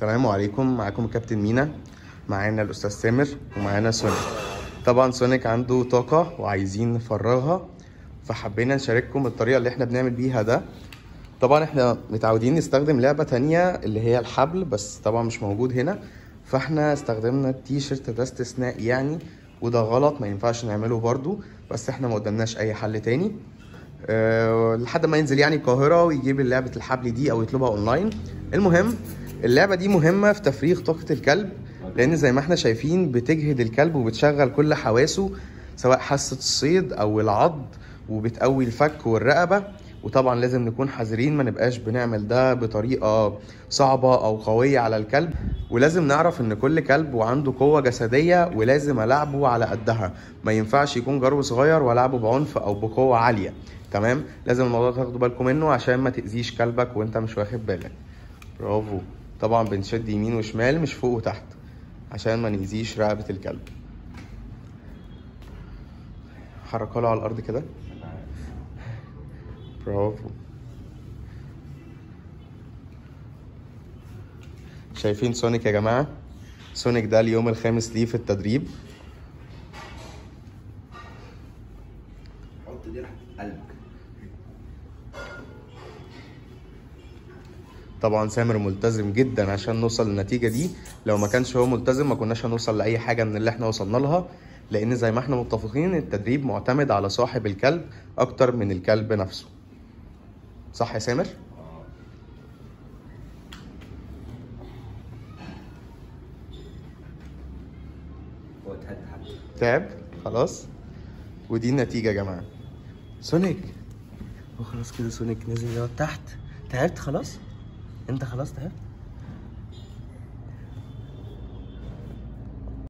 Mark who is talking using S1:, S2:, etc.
S1: السلام عليكم معاكم الكابتن مينا معانا الاستاذ سامر ومعانا سونيك طبعا سونيك عنده طاقة وعايزين نفرغها فحبينا نشارككم الطريقة اللي احنا بنعمل بيها ده طبعا احنا متعودين نستخدم لعبة تانية اللي هي الحبل بس طبعا مش موجود هنا فاحنا استخدمنا التيشيرت ده استثناء يعني وده غلط ما ينفعش نعمله برضو بس احنا ما قدامناش اي حل تاني أه لحد ما ينزل يعني القاهرة ويجيب لعبة الحبل دي او يطلبها اونلاين المهم اللعبة دي مهمة في تفريغ طاقة الكلب لان زي ما احنا شايفين بتجهد الكلب وبتشغل كل حواسه سواء حاسة الصيد او العض وبتقوي الفك والرقبة وطبعا لازم نكون حذرين ما نبقاش بنعمل ده بطريقة صعبة او قوية على الكلب ولازم نعرف ان كل كلب وعنده قوة جسدية ولازم العبه على قدها ما ينفعش يكون جرو صغير والعبه بعنف او بقوة عالية تمام لازم الموضوع ده تاخدوا بالكم منه عشان ما تأذيش كلبك وانت مش واخد بالك برافو طبعا بنشد يمين وشمال مش فوق وتحت عشان ما نأذيش رقبة الكلب حركها له على الأرض كده برافو شايفين سونيك يا جماعة سونيك ده اليوم الخامس ليه في التدريب
S2: حط دي تحت قلبك
S1: طبعا سامر ملتزم جدا عشان نوصل للنتيجة دي لو ما كانش هو ملتزم ما كناش هنوصل لأي حاجة من اللي احنا وصلنا لها لأن زي ما احنا متفقين التدريب معتمد على صاحب الكلب أكتر من الكلب نفسه صح يا سامر؟
S2: هو اتهد حتى
S1: تعب خلاص ودي النتيجة يا جماعة سونيك هو خلاص كده سونيك نزل يقعد تحت تعبت خلاص انت خلاص تعبت